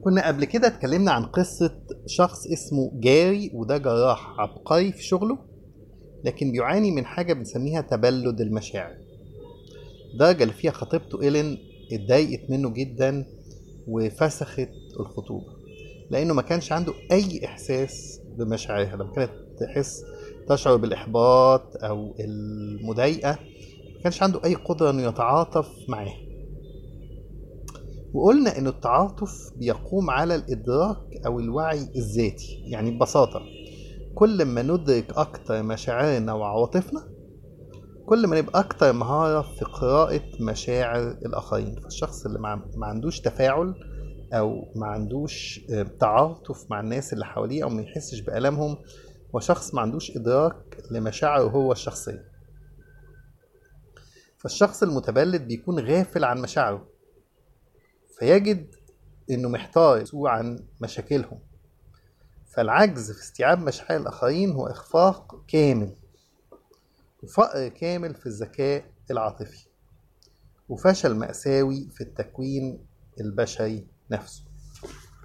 كنا قبل كده اتكلمنا عن قصة شخص اسمه جاري وده جراح عبقري في شغله لكن بيعاني من حاجة بنسميها تبلد المشاعر الدرجة اللي فيها خطيبته إيلين اتضايقت منه جدا وفسخت الخطوبة لأنه ما كانش عنده أي إحساس بمشاعرها لما كانت تحس تشعر بالإحباط أو المضايقة ما كانش عنده أي قدرة إنه يتعاطف معاها وقلنا إن التعاطف بيقوم على الإدراك أو الوعي الذاتي يعني ببساطة كل ما ندرك أكتر مشاعرنا وعواطفنا كل ما نبقى أكتر مهارة في قراءة مشاعر الآخرين فالشخص اللي ما ما عندوش تفاعل أو ما عندوش آه، تعاطف مع الناس اللي حواليه أو ما يحسش بألمهم هو شخص ما عندوش إدراك لمشاعره هو الشخصية فالشخص المتبلد بيكون غافل عن مشاعره فيجد إنه محتار يسوء عن مشاكلهم فالعجز في استيعاب مشاعر الآخرين هو إخفاق كامل وفقر كامل في الذكاء العاطفي وفشل مأساوي في التكوين البشري نفسه